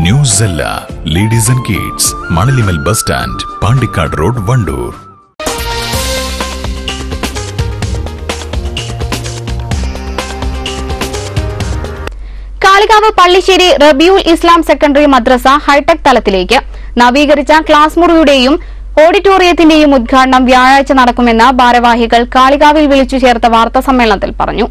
news സെല്ല ladies and kids Manalimal bus stand Pandikkad road Wandoor Kalikavu Pallissery Rabiul Islam secondary മദ്രസ high tech തലത്തിലേക്ക് നവീകരിച്ച ക്ലാസ് മുറിയുടെയും ഓഡിറ്റോറിയത്തിന്റെയും ഉദ്ഘാടനം വ്യാഴാഴ്ച നടക്കുമെന്ന് ഭാരവാഹികൾ കാളികാവിൽ വിളിച്ചു ചേർത്ത വാർത്താ സമ്മേളനത്തിൽ പറഞ്ഞു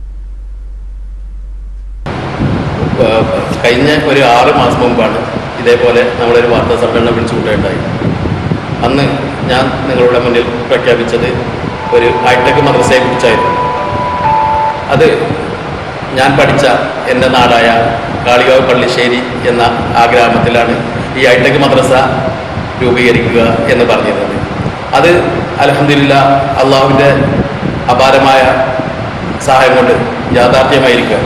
ഏഹ് കഴിഞ്ഞ ഒരു ആറ് മാസം മുമ്പാണ് ഇതേപോലെ നമ്മളൊരു വാർത്താ സമ്മേളനം വിളിച്ചു കൂട്ടുകയുണ്ടായി അന്ന് ഞാൻ നിങ്ങളുടെ മുന്നിൽ പ്രഖ്യാപിച്ചത് ഒരു ഹൈടെക് മദ്രസയെ കുറിച്ചായിരുന്നു അത് ഞാൻ പഠിച്ച എൻ്റെ നാടായ കാളികാവ് പള്ളിശ്ശേരി എന്ന ആ ഗ്രാമത്തിലാണ് ഈ ഹൈടെക് മദ്രസ രൂപീകരിക്കുക എന്ന് പറഞ്ഞിരുന്നത് അത് അലഹമില്ല അള്ളാഹുവിൻ്റെ അപാരമായ സഹായം കൊണ്ട് യാഥാർത്ഥ്യമായിരിക്കുക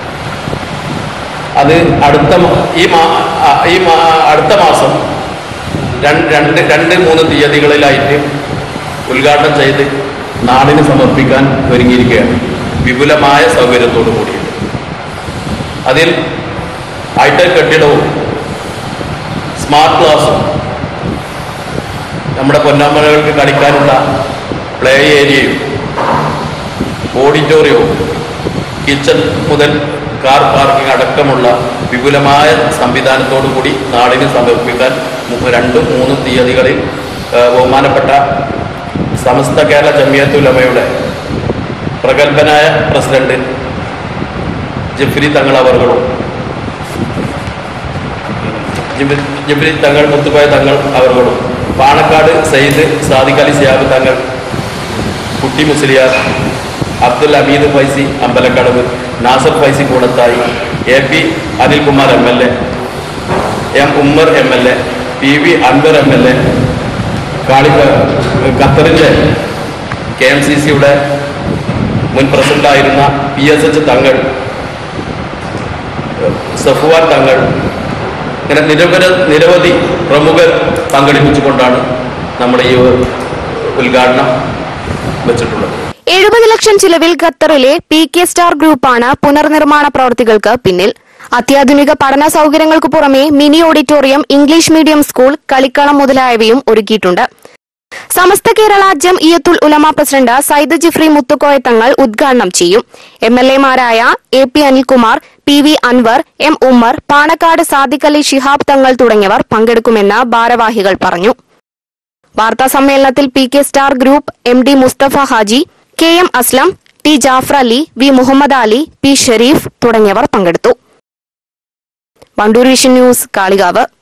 അത് അടുത്ത മ- ഈ മാ ആ, ഈ മാ അടുത്ത മാസം രണ്ട് രണ്ട് രണ്ട് മൂന്ന് തീയതികളിലായിട്ട് ഉദ്ഘാടനം ചെയ്ത് നാടിന് സമർപ്പിക്കാൻ ഒരുങ്ങിയിരിക്കുകയാണ് വിപുലമായ സൗകര്യത്തോടു കൂടിയിട്ട് അതിൽ ഹൈടെക് കെട്ടിടവും സ്മാർട്ട് ക്ലാസും നമ്മുടെ പൊന്നാമ്പലകൾക്ക് കളിക്കാനുള്ള പ്ലേ ഏരിയയും ഓഡിറ്റോറിയവും കിച്ചൺ മുതൽ കാർ പാർക്കിംഗ് അടക്കമുള്ള വിപുലമായ സംവിധാനത്തോടു കൂടി നാടിന് സമർപ്പിക്കാൻ മു- രണ്ടും മൂന്നും തീയതികളിൽ ആ, ബഹുമാനപ്പെട്ട സമസ്ത കേരള ജമിയത്തുലമയുടെ പ്രഗത്ഭനായ പ്രസിഡന്റ് ജഫ്രി തങ്ങൾ അവർകളും ജിബ്രി- ജിബ്രി തങ്ങൾ മുത്തുക്കോയ തങ്ങൾ അവർകളും Panakkad Sayyid Sadiq Ali Siyab Thangal Kutty Musliyar Abdul Hameed Faizy Ambalakkadavu Nasar Faizy Koodathai A P Anilkumar M L A M Ummer M L A P V Anvar M L A കാളി ഖത്തറിൻ്റെ കെ എം സി സിയുടെ മുൻ പ്രസിഡന്റായിരുന്ന പി എസ് എച്ച് തങ്ങൾ സഫുവാൻ തങ്ങൾ ഇങ്ങനെ നിരവധി നിരവധി പ്രമുഖർ പങ്കെടുപ്പിച്ചുകൊണ്ടാണ് നമ്മുടെ ഈ ഉദ്ഘാടനം വെച്ചിട്ടുള്ളത് എഴുപത് ലക്ഷം ചിലവിൽ ഖത്തറിലെ പി കെ സ്റ്റാർ ഗ്രൂപ്പാണ് പുനർനിർമ്മാണ പ്രവൃത്തികൾക്ക് പിന്നിൽ അത്യാധുനിക പഠന സൗകര്യങ്ങൾക്ക് പുറമെ mini auditorium English medium school കളിക്കളം മുതലായവയും ഒരുക്കിയിട്ടുണ്ട് സമസ്ത കേരള ജം ഇയത്തുൽ ഉലമ പ്രസിഡന്റ് സൈദ് ജിഫ്രി മുത്തുക്കോയ തങ്ങൾ ഉദ്ഘാടനം ചെയ്യും എം എൽ എമാരായ A P Anilkumar P V Anvar M Ummer Panakkad Sadiq Ali Shihab Thangal തുടങ്ങിയവർ പങ്കെടുക്കുമെന്ന് ഭാരവാഹികൾ പറഞ്ഞു വാർത്താ സമ്മേളനത്തിൽ P K star group M D Musthafa Haji K M Aslam T Jafar Ali V Muhammad Ali P Sherif തുടങ്ങിയവർ പങ്കെടുത്തു വണ്ടൂർ വിഷൻ ന്യൂസ് കാളികാവ്